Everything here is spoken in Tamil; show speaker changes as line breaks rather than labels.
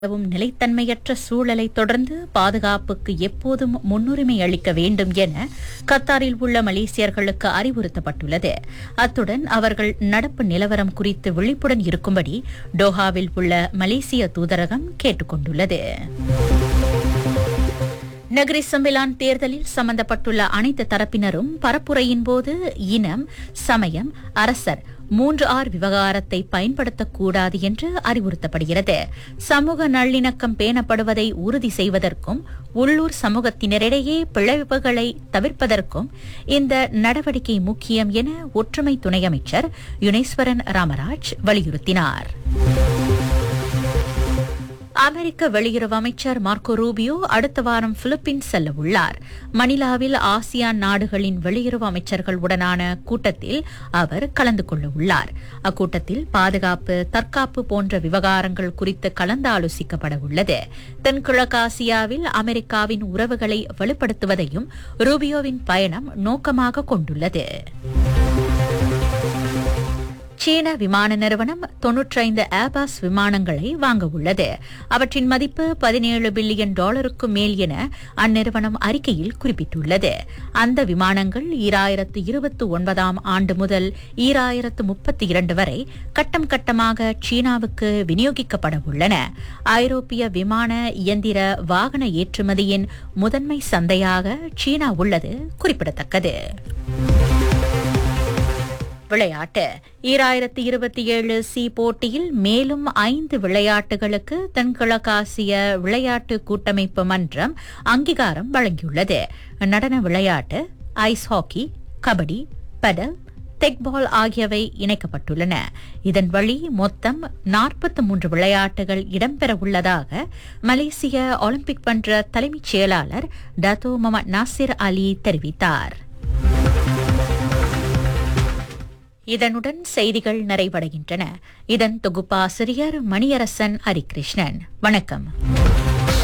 நிலவும் நிலைத்தன்மையற்ற சூழலை தொடர்ந்து பாதுகாப்புக்கு எப்போதும் முன்னுரிமை அளிக்க வேண்டும் என கத்தாரில் உள்ள மலேசியர்களுக்கு அறிவுறுத்தப்பட்டுள்ளது அத்துடன் அவர்கள் நடப்பு நிலவரம் குறித்து விழிப்புடன் இருக்கும்படி டோஹாவில் உள்ள மலேசிய தூதரகம் கேட்டுக் கொண்டுள்ளது நகரி சம்பிலான் தேர்தலில் சம்பந்தப்பட்டுள்ள அனைத்து தரப்பினரும் பரப்புரையின் போது இனம் சமயம் அரசர் மூன்று ஆர் விவகாரத்தை பயன்படுத்தக்கூடாது என்று அறிவுறுத்தப்படுகிறது சமூக நல்லிணக்கம் பேணப்படுவதை உறுதி செய்வதற்கும் உள்ளூர் சமூகத்தினரிடையே பிளவுகளை தவிர்ப்பதற்கும் இந்த நடவடிக்கை முக்கியம் என ஒற்றுமை துணை அமைச்சர் யுனேஸ்வரன் ராமராஜ் வலியுறுத்தினார் அமெரிக்க வெளியுறவு அமைச்சர் மார்க்கோ ரூபியோ அடுத்த வாரம் பிலிப்பீன்ஸ் செல்ல உள்ளார் மணிலாவில் ஆசியான் நாடுகளின் வெளியுறவு அமைச்சர்கள் உடனான கூட்டத்தில் அவர் கலந்து கொள்ள உள்ளார் அக்கூட்டத்தில் பாதுகாப்பு தற்காப்பு போன்ற விவகாரங்கள் குறித்து கலந்தாலோசிக்கப்பட உள்ளது தென்கிழக்காசியாவில் அமெரிக்காவின் உறவுகளை வலுப்படுத்துவதையும் ரூபியோவின் பயணம் நோக்கமாக கொண்டுள்ளது சீன விமான நிறுவனம் தொன்னூற்றைந்து ஏபாஸ் விமானங்களை வாங்க உள்ளது அவற்றின் மதிப்பு பதினேழு பில்லியன் டாலருக்கு மேல் என அந்நிறுவனம் அறிக்கையில் குறிப்பிட்டுள்ளது அந்த விமானங்கள் ஈராயிரத்து இருபத்தி ஒன்பதாம் ஆண்டு முதல் ஈராயிரத்து முப்பத்தி இரண்டு வரை கட்டம் கட்டமாக சீனாவுக்கு விநியோகிக்கப்பட உள்ளன ஐரோப்பிய விமான இயந்திர வாகன ஏற்றுமதியின் முதன்மை சந்தையாக சீனா உள்ளது குறிப்பிடத்தக்கது விளையாட்டு ஈராயிரத்தி இருபத்தி ஏழு சி போட்டியில் மேலும் ஐந்து விளையாட்டுகளுக்கு தென்கிழக்காசிய விளையாட்டு கூட்டமைப்பு மன்றம் அங்கீகாரம் வழங்கியுள்ளது நடன விளையாட்டு ice hockey kabaddi padel teqball ஆகியவை இணைக்கப்பட்டுள்ளன இதன் வழி மொத்தம் நாற்பத்தி மூன்று விளையாட்டுகள் இடம்பெற உள்ளதாக மலேசிய ஒலிம்பிக் மன்ற தலைமைச் செயலாளர் டத்தோ மொமட் நாசிர் அலி தெரிவித்தார் இதனுடன் செய்திகள் நிறைவடைகின்றன இதன் தொகுப்பாசிரியர் மணியரசன் ஹரிகிருஷ்ணன் வணக்கம்